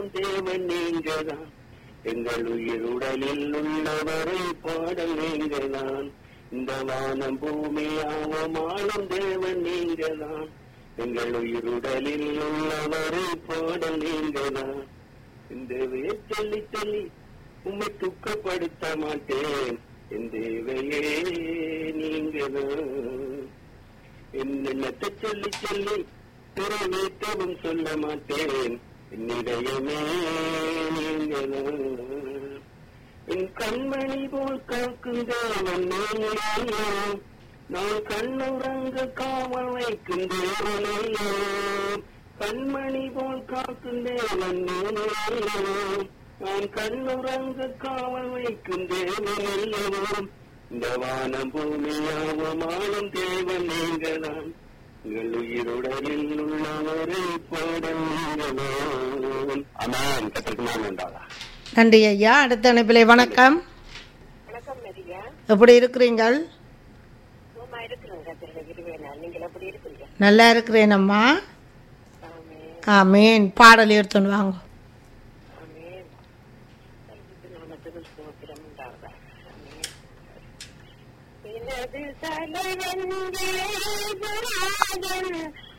தேவன் நீங்கதான் எங்கள் உயிர் உடலில் உள்ளவரை பாடல் நீங்கதான் இந்த வானம் பூமி ஆவமானம் தேவன் நீங்கதான் எங்கள் உயிர் உடலில் உள்ளவரை பாடல் நீங்கதான் இந்த சொல்லி சொல்லி உம்மை துக்கப்படுத்த மாட்டேன் என் தேவையே நீங்கதான் என்னென்னத்தை சொல்லி சொல்லி பிறவேற்றவும் சொல்ல மாட்டேன் என்னிடையமே நீங்கதான் என் கண்மணி போல் காக்கும் தேவன் நீங்களோ நான் கண்ணுறங்க காவல் வைக்கும் தேவனல்லோ கண்மணி போல் காக்கும் தேவன் நீங்களோ நான் கண்ணுறங்க காவல் வைக்கும் தேவனல்லோ இந்த வானம் பூமியாவமானம் தேவன் நீங்கதான் உங்கள் உயிருடலில் உள்ளவரை பாடல் நீங்கதான் அதான் கத்திரக்குமான் என்றாளா நன்றி ஐயா அடுத்த அனுப்பிலை வணக்கம் வணக்கம் மரியா எப்படி இருக்கிறீங்கள் சும்மா இருக்கிறேன் கத்திரில இருவேனா நீங்கள் எப்படி இருக்கிறீங்க நல்லா இருக்கிறேன் அம்மா ஆமே ஆமேன் பாடல் எடுத்துன்னு வாங்க ஆமே நாமத்துக்கு ஸ்தோத்திரம் உண்டாவதா ஆமே எனது தலைவன் தேவராஜன்